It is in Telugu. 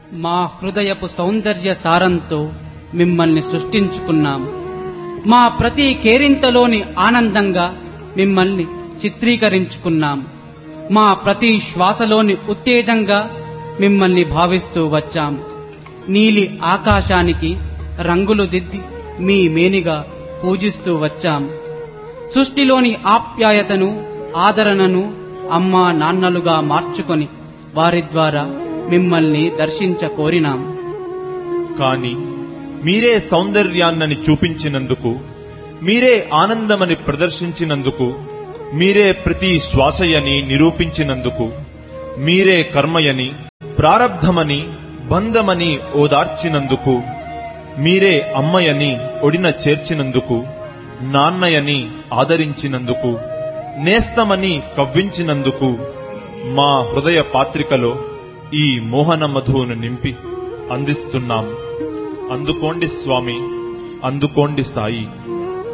మా హృదయపు సౌందర్య సారంతో మిమ్మల్ని సృష్టించుకున్నాం మా ప్రతి కేరింతలోని ఆనందంగా మిమ్మల్ని చిత్రీకరించుకున్నాం మా ప్రతి శ్వాసలోని ఉత్తేజంగా మిమ్మల్ని భావిస్తూ వచ్చాం నీలి ఆకాశానికి రంగులు దిద్ది మీ మేనిగా పూజిస్తూ వచ్చాం సృష్టిలోని ఆప్యాయతను ఆదరణను అమ్మా నాన్నలుగా మార్చుకొని వారి ద్వారా మిమ్మల్ని దర్శించ కోరినాం కాని మీరే సౌందర్యాన్నని చూపించినందుకు మీరే ఆనందమని ప్రదర్శించినందుకు మీరే ప్రతి శ్వాసయని నిరూపించినందుకు మీరే కర్మయని ప్రారబ్ధమని బంధమని ఓదార్చినందుకు మీరే అమ్మయని ఒడిన చేర్చినందుకు నాన్నయని ఆదరించినందుకు నేస్తమని కవ్వించినందుకు మా హృదయ పాత్రికలో ఈ మోహన మధువును నింపి అందిస్తున్నాం అందుకోండి స్వామి అందుకోండి సాయి